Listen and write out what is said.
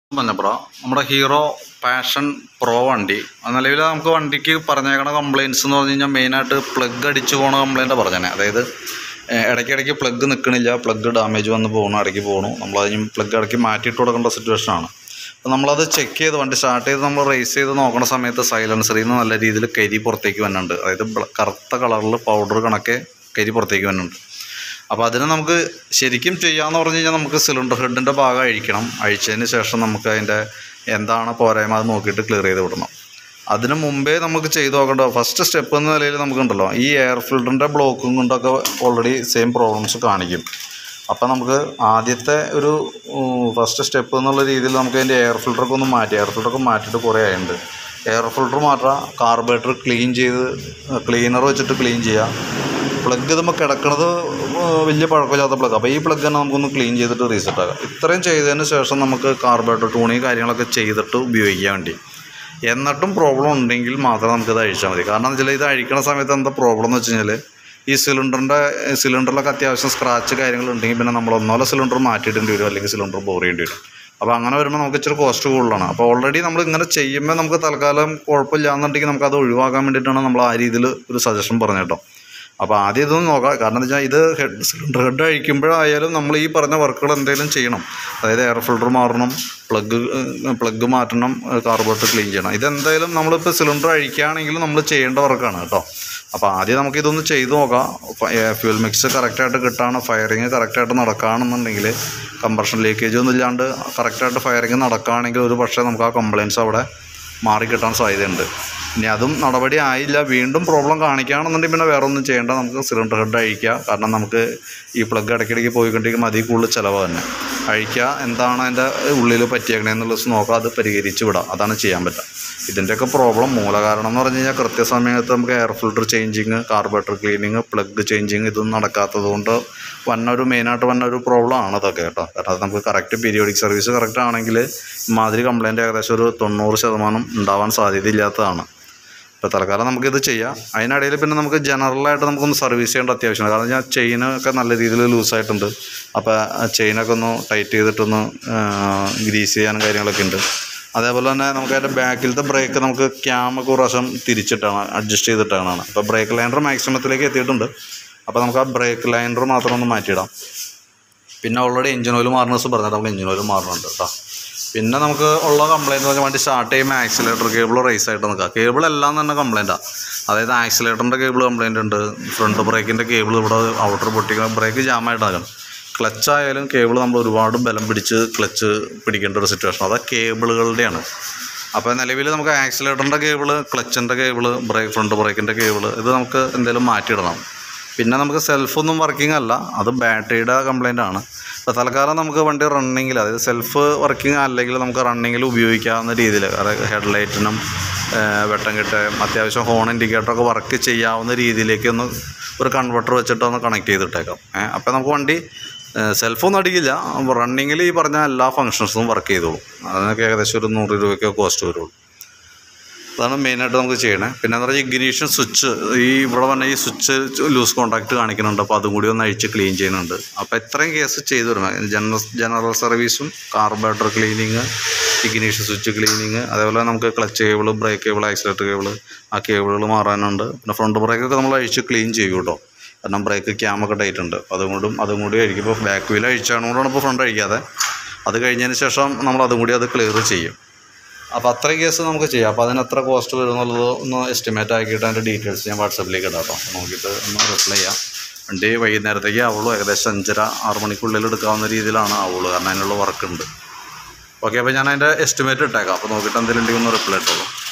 മഞ്ഞപ്പുറ നമ്മുടെ hero passion pro വണ്ടി നിലവിൽ നമുക്ക് വണ്ടിക്ക് പറഞ്ഞേക്കണ കംപ്ലയിൻസ് എന്ന് പറഞ്ഞു കഴിഞ്ഞാൽ മെയിനായിട്ട് പ്ലഗ് അടിച്ചു പോണ കംപ്ലയിൻ്റ് പറഞ്ഞേ അതായത് ഏഹ്, ഇടയ്ക്കിടയ്ക്ക് പ്ലഗ് നിൽക്കണില്ല പ്ലഗ് ഡാമേജ് വന്ന് പോകണു ഇടയ്ക്ക് പോകണു നമ്മളതിന് പ്ലഗ് ഇടയ്ക്ക് മാറ്റിയിട്ട് കൊടുക്കേണ്ട സിറ്റുവേഷനാണ് അപ്പോൾ നമ്മളത് ചെക്ക് ചെയ്ത് വണ്ടി സ്റ്റാർട്ട് ചെയ്ത് നമ്മൾ റേസ് ചെയ്ത് നോക്കുന്ന സമയത്ത് സൈലൻസറിൽ നിന്ന് നല്ല രീതിയിൽ കരി പുറത്തേക്ക് വന്നുണ്ട് അതായത് ബ്ല- കറുത്ത കളറിൽ പൗഡർ കണക്കെ കരി പുറത്തേക്ക് വന്നുണ്ട് അപ്പോൾ അതിന് നമുക്ക് ശരിക്കും ചെയ്യാമെന്ന് പറഞ്ഞു കഴിഞ്ഞാൽ നമുക്ക് സിലിണ്ടർ ഹെഡിൻ്റെ ഭാഗം അഴിക്കണം അഴിച്ചതിന് ശേഷം നമുക്ക് അതിൻ്റെ എന്താണ് പോരായ്മ അത് നോക്കിയിട്ട് ക്ലിയർ ചെയ്ത് വിടണം അതിന് മുമ്പേ നമുക്ക് ചെയ്ത് നോക്കേണ്ട ഫസ്റ്റ് സ്റ്റെപ്പ് എന്ന നിലയിൽ നമുക്കുണ്ടല്ലോ ഈ എയർ ഫിൽറ്ററിൻ്റെ ബ്ലോക്കും കൊണ്ടൊക്കെ ഓൾറെഡി സെയിം പ്രോബ്ലംസ് കാണിക്കും അപ്പോൾ നമുക്ക് ആദ്യത്തെ ഒരു ഫസ്റ്റ് സ്റ്റെപ്പ് എന്നുള്ള രീതിയിൽ നമുക്ക് അതിൻ്റെ എയർ ഫിൽറ്ററൊക്കെ ഒന്ന് മാറ്റി എയർ ഫിൽറ്ററൊക്കെ മാറ്റിയിട്ട് കുറേ ആയിട്ടുണ്ട് എയർ ഫിൽറ്റർ മാറ്റുക കാർബറേറ്റർ ക്ലീൻ ചെയ്ത് ക്ലീനർ വെച്ചിട്ട് ക്ലീൻ ചെയ്യുക പ്ലഗ് ഇതുമ്പോൾ കിടക്കണത് വലിയ പഴക്കമില്ലാത്ത പ്ലഗ് അപ്പോൾ ഈ പ്ലഗ് തന്നെ നമുക്കൊന്ന് ക്ലീൻ ചെയ്തിട്ട് റീസെറ്റ് ആക്കാം ഇത്രയും ചെയ്തതിന് ശേഷം നമുക്ക് കാർബറേറ്റർ ടൂണി കാര്യങ്ങളൊക്കെ ചെയ്തിട്ട് ഉപയോഗിക്കാൻ വേണ്ടി എന്നിട്ടും പ്രോബ്ലം ഉണ്ടെങ്കിൽ മാത്രം നമുക്കിത് അഴിച്ചാൽ മതി കാരണം എന്താ വെച്ചാൽ ഇത് അഴിക്കണ സമയത്ത് എന്താ പ്രോബ്ലം എന്ന് വെച്ച് കഴിഞ്ഞാൽ ഈ സിലിണ്ടറിൻ്റെ സിലിണ്ടറിലൊക്കെ അത്യാവശ്യം സ്ക്രാച്ച് കാര്യങ്ങൾ ഉണ്ടെങ്കിൽ പിന്നെ നമ്മൾ ഒന്നോലെ സിലിണ്ടർ മാറ്റിയിടേണ്ടി വരും അല്ലെങ്കിൽ സിലിണ്ടർ ബോർ ചെയ്യേണ്ടി വരും അപ്പോൾ അങ്ങനെ വരുമ്പോൾ നമുക്ക് ഇച്ചിരി കോസ്റ്റ് കൂടുതലാണ് അപ്പോൾ ഓൾറെഡി നമ്മൾ ഇങ്ങനെ ചെയ്യുമ്പോൾ നമുക്ക് തൽക്കാലം കുഴപ്പമില്ല എന്നുണ്ടെങ്കിൽ നമുക്ക് അത് ഒഴിവാക്കാൻ വേണ്ടിയിട്ടാണ് നമ്മൾ ആ രീതിയിൽ ഒരു സജഷൻ പറഞ്ഞു കേട്ടോ അപ്പോൾ ആദ്യം ഇതൊന്ന് നോക്കാം കാരണം എന്താ വെച്ചാൽ ഇത് ഹെഡ് സിലിണ്ടർ ഹെഡ് അഴിക്കുമ്പോഴായാലും നമ്മൾ ഈ പറഞ്ഞ വർക്കുകൾ എന്തെങ്കിലും ചെയ്യണം അതായത് എയർ ഫിൽറ്റർ മാറണം പ്ലഗ് പ്ലഗ് മാറ്റണം കാർബോറേറ്റർ ക്ലീൻ ചെയ്യണം ഇതെന്തായാലും നമ്മളിപ്പോൾ സിലിണ്ടർ അഴിക്കുകയാണെങ്കിലും നമ്മൾ ചെയ്യേണ്ട വർക്കാണ് കേട്ടോ അപ്പോൾ ആദ്യം നമുക്ക് ഇതൊന്ന് ചെയ്ത് നോക്കാം ഫ്യൂൽ മിക്സ് കറക്റ്റായിട്ട് കിട്ടാണ് ഫയറിങ് കറക്റ്റായിട്ട് നടക്കുകയാണെന്നുണ്ടെങ്കിൽ കമ്പർഷൻ ലീക്കേജ് ഒന്നും ഇല്ലാണ്ട് കറക്റ്റായിട്ട് ഫയറിങ് നടക്കുകയാണെങ്കിൽ ഒരു പക്ഷേ നമുക്ക് ആ കംപ്ലയിൻസ് അവിടെ മാറിക്കിട്ടാൻ സാധ്യതയുണ്ട് ഇനി അതും നടപടി ആയില്ല വീണ്ടും പ്രോബ്ലം കാണിക്കുകയാണെന്നുണ്ടെങ്കിൽ പിന്നെ വേറെ ഒന്നും ചെയ്യേണ്ട നമുക്ക് സിലിണ്ടർ ഹെഡ് അഴിക്കുക കാരണം നമുക്ക് ഈ പ്ലഗ് ഇടയ്ക്കിടയ്ക്ക് പോയിക്കൊണ്ടിരിക്കുമ്പോൾ അതിൽ കൂടുതൽ ചിലവ് തന്നെ അഴിക്കുക എന്താണ് അതിൻ്റെ ഉള്ളിൽ പറ്റിയേക്കണേന്നുള്ളത് നോക്കുക അത് പരിഹരിച്ച് വിടാം അതാണ് ചെയ്യാൻ പറ്റുക ഇതിൻ്റെയൊക്കെ പ്രോബ്ലം മൂലകാരണം എന്ന് പറഞ്ഞു കഴിഞ്ഞാൽ കൃത്യസമയത്ത് നമുക്ക് air filter changing carburettor cleaning plug changing ഇതൊന്നും നടക്കാത്തത് കൊണ്ട് വന്ന ഒരു മെയിനായിട്ട് വന്ന ഒരു പ്രോബ്ലം ആണ് ഇതൊക്കെ കേട്ടോ കാരണം അത് നമുക്ക് കറക്റ്റ് പീരിയോഡിക് സർവീസ് കറക്റ്റ് ആണെങ്കിൽ ഇമാതിരി കംപ്ലയിൻറ്റ് ഏകദേശം ഒരു തൊണ്ണൂറ് ശതമാനം ഉണ്ടാവാൻ സാധ്യതയില്ലാത്തതാണ് ഇപ്പോൾ തൽക്കാലം നമുക്കിത് ചെയ്യാം അതിനിടയിൽ പിന്നെ നമുക്ക് ജനറലായിട്ട് നമുക്കൊന്ന് സർവീസ് ചെയ്യേണ്ട അത്യാവശ്യമാണ് കാരണം ഞാൻ ചെയിനൊക്കെ നല്ല രീതിയിൽ ലൂസായിട്ടുണ്ട് അപ്പോൾ ആ ചെയിനൊക്കെ ഒന്ന് ടൈറ്റ് ചെയ്തിട്ടൊന്ന് ഗ്രീസ് ചെയ്യാനും കാര്യങ്ങളൊക്കെ ഉണ്ട് അതേപോലെ തന്നെ നമുക്ക് അതിൻ്റെ ബാക്കിലത്തെ ബ്രേക്ക് നമുക്ക് ക്യാമൊക്കെ ഒരു പ്രാവശ്യം തിരിച്ചിട്ടാണ് അഡ്ജസ്റ്റ് ചെയ്തിട്ടാണ് അപ്പോൾ ബ്രേക്ക് ലൈനർ മാക്സിമത്തിലേക്ക് എത്തിയിട്ടുണ്ട് അപ്പോൾ നമുക്ക് ആ ബ്രേക്ക് ലൈനർ മാത്രം ഒന്ന് മാറ്റിയിടാം പിന്നെ ഓൾറെഡി എഞ്ചിൻ ഓയിൽ മാറുന്ന ദിവസം പറഞ്ഞിട്ട് നമുക്ക് എഞ്ചിൻ ഓയിൽ മാറുന്നുണ്ട് കേട്ടോ പിന്നെ നമുക്ക് ഉള്ള കംപ്ലയിൻറ്റ് പറഞ്ഞാൽ വണ്ടി സ്റ്റാർട്ട് ചെയ്യുമ്പോൾ ആക്സിലേറ്റർ കേബിൾ റേസ് ആയിട്ട് നിൽക്കുക കേബിൾ എല്ലാം തന്നെ കംപ്ലയിൻറ്റാണ് അതായത് ആക്സിലേറ്ററിൻ്റെ കേബിൾ കംപ്ലയിൻ്റ് ഉണ്ട് ഫ്രണ്ട് ബ്രേക്കിൻ്റെ കേബിൾ ഇവിടെ ഔട്ടർ പൊട്ടിക്കണം ബ്രേക്ക് ജാമായിട്ടാകും ക്ലച്ച് ആയാലും കേബിൾ നമ്മൾ ഒരുപാട് ബലം പിടിച്ച് ക്ലച്ച് പിടിക്കേണ്ട ഒരു സിറ്റുവേഷൻ അത് കേബിളുകളുടെയാണ് അപ്പോൾ നിലവിൽ നമുക്ക് ആക്സിലേറ്ററിൻ്റെ കേബിള് ക്ലച്ചിൻ്റെ കേബിള് ബ്രേക്ക് ഫ്രണ്ട് ബ്രേക്കിൻ്റെ കേബിള് ഇത് നമുക്ക് എന്തെങ്കിലും മാറ്റിയിടണം പിന്നെ നമുക്ക് സെൽഫൊന്നും വർക്കിംഗ് അല്ല അത് ബാറ്ററിയുടെ കംപ്ലൈൻ്റ് ആണ് അപ്പോൾ തൽക്കാലം നമുക്ക് വണ്ടി റണ്ണിങ്ങിൽ അതായത് സെൽഫ് വർക്കിംഗ് അല്ലെങ്കിൽ നമുക്ക് റണ്ണിങ്ങിൽ ഉപയോഗിക്കാവുന്ന രീതിയിൽ അതായത് ഹെഡ്ലൈറ്റിനും വെട്ടം കിട്ടുകയും അത്യാവശ്യം ഹോൺ ഇൻഡിക്കേറ്ററൊക്കെ വർക്ക് ചെയ്യാവുന്ന രീതിയിലേക്ക് ഒന്ന് ഒരു കൺവെർട്ടർ വെച്ചിട്ട് ഒന്ന് കണക്ട് ചെയ്തിട്ടേക്കാം ഏഹ് അപ്പോൾ നമുക്ക് വണ്ടി സെൽഫൊന്നും അടിക്കില്ല റണ്ണിങ്ങിൽ ഈ പറഞ്ഞ എല്ലാ ഫങ്ഷൻസും വർക്ക് ചെയ്തോളും അതിനൊക്കെ ഏകദേശം ഒരു നൂറ് രൂപയ്ക്ക് കോസ്റ്റ് വരുള്ളൂ അതാണ് മെയിനായിട്ട് നമുക്ക് ചെയ്യണേ പിന്നെ എന്താ പറയുക ഇഗ്നീഷൻ സ്വിച്ച് ഈ ഇവിടെ വന്ന ഈ സ്വിച്ച് ലൂസ് കോൺടാക്റ്റ് കാണിക്കുന്നുണ്ട് അപ്പോൾ അതും കൂടി ഒന്ന് അഴിച്ച് ക്ലീൻ ചെയ്യുന്നുണ്ട് അപ്പോൾ ഇത്രയും കേസ് ചെയ്തു വരും ജനറൽ ജനറൽ സർവീസും carburettor cleaning ignition switch cleaning അതേപോലെ നമുക്ക് clutch cable brake cable accelerator cable ആ കേബിളുകൾ മാറാനുണ്ട് പിന്നെ ഫ്രണ്ട് ബ്രേക്കൊക്കെ നമ്മൾ അഴിച്ച് ക്ലീൻ ചെയ്യും കേട്ടോ കാരണം ബ്രേക്ക് ക്യാമൊക്കെ ടൈറ്റ് ഉണ്ട് അപ്പോൾ അതുകൊണ്ടും അതും കൂടി അഴിക്കുമ്പോൾ ബാക്ക് വീൽ അഴിച്ചാണോണ്ടാണ് ഇപ്പോൾ ഫ്രണ്ട് അഴിക്കാതെ അത് കഴിഞ്ഞതിന് ശേഷം നമ്മൾ അതും കൂടി അത് ക്ലിയർ ചെയ്യും അപ്പോൾ അത്രയും കേസ് നമുക്ക് ചെയ്യാം അപ്പോൾ അതിന് എത്ര കോസ്റ്റ് വരും എന്നുള്ളത് ഒന്ന് എസ്റ്റിമേറ്റ് ആക്കിയിട്ട് അതിൻ്റെ ഡീറ്റെയിൽസ് ഞാൻ വാട്സപ്പിലേക്ക് ഇടാം കേട്ടോ നോക്കിയിട്ട് ഒന്ന് റിപ്ലൈ ചെയ്യാം വണ്ടി വൈകുന്നേരത്തേക്ക് ആവുള്ളൂ ഏകദേശം അഞ്ചര ആറ് മണിക്കുള്ളിൽ എടുക്കാവുന്ന രീതിയിലാണ് ആവുള്ളൂ കാരണം അതിനുള്ള വർക്ക് ഉണ്ട് ഓക്കെ അപ്പോൾ ഞാൻ അതിൻ്റെ എസ്റ്റിമേറ്റ് ഇട്ടേക്കാം അപ്പോൾ നോക്കിയിട്ട് എന്തെങ്കിലും ഉണ്ടെങ്കിൽ ഒന്ന് റിപ്ലൈ ഇട്ടോളൂ